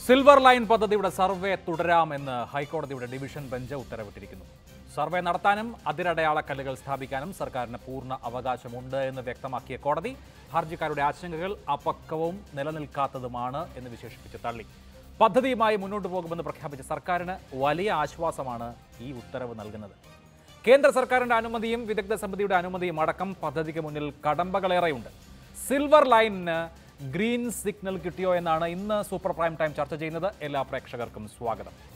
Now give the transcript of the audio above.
silver line പദ്ധതിയുടെ survey തുടരാമെന്ന് ഹൈക്കോടതിയുടെ ഡിവിഷൻ ബെഞ്ച് ഉത്തരവിട്ടിരിക്കുന്നു സർവേ നടത്താനും അതിരടയാളക്കല്ലുകൾ സ്ഥാപിക്കാനും സർക്കാരിന് പൂർണ്ണ അവകാശമുണ്ട് എന്ന് വ്യക്തമാക്കിയ കോടതി ഹർജിക്കാരുടെ ആശങ്കകൾ അപക്വവും നിലനിൽക്കാത്തതുമാണ് എന്ന് വിശേഷിപ്പിച്ച് തള്ളി പദ്ധതിയുമായി മുന്നോട്ട് പോകുമെന്ന് പ്രഖ്യാപിച്ച സർക്കാരിന് വലിയ ആശ്വാസമാണ് ഈ ഉത്തരവ് നൽകുന്നത് കേന്ദ്ര സർക്കാരിന്റെ അനുമതിയും വിദഗ്ധ സമിതിയുടെ അനുമതിയും അടക്കം പദ്ധതിക്ക് മുന്നിൽ കടമ്പകളേറെയുണ്ട് സിൽവർ ലൈനിന് ഗ്രീൻ സിഗ്നൽ കിട്ടിയോ എന്നാണ് ഇന്ന് സൂപ്പർ പ്രൈം ടൈം ചർച്ച ചെയ്യുന്നത് എല്ലാ പ്രേക്ഷകർക്കും സ്വാഗതം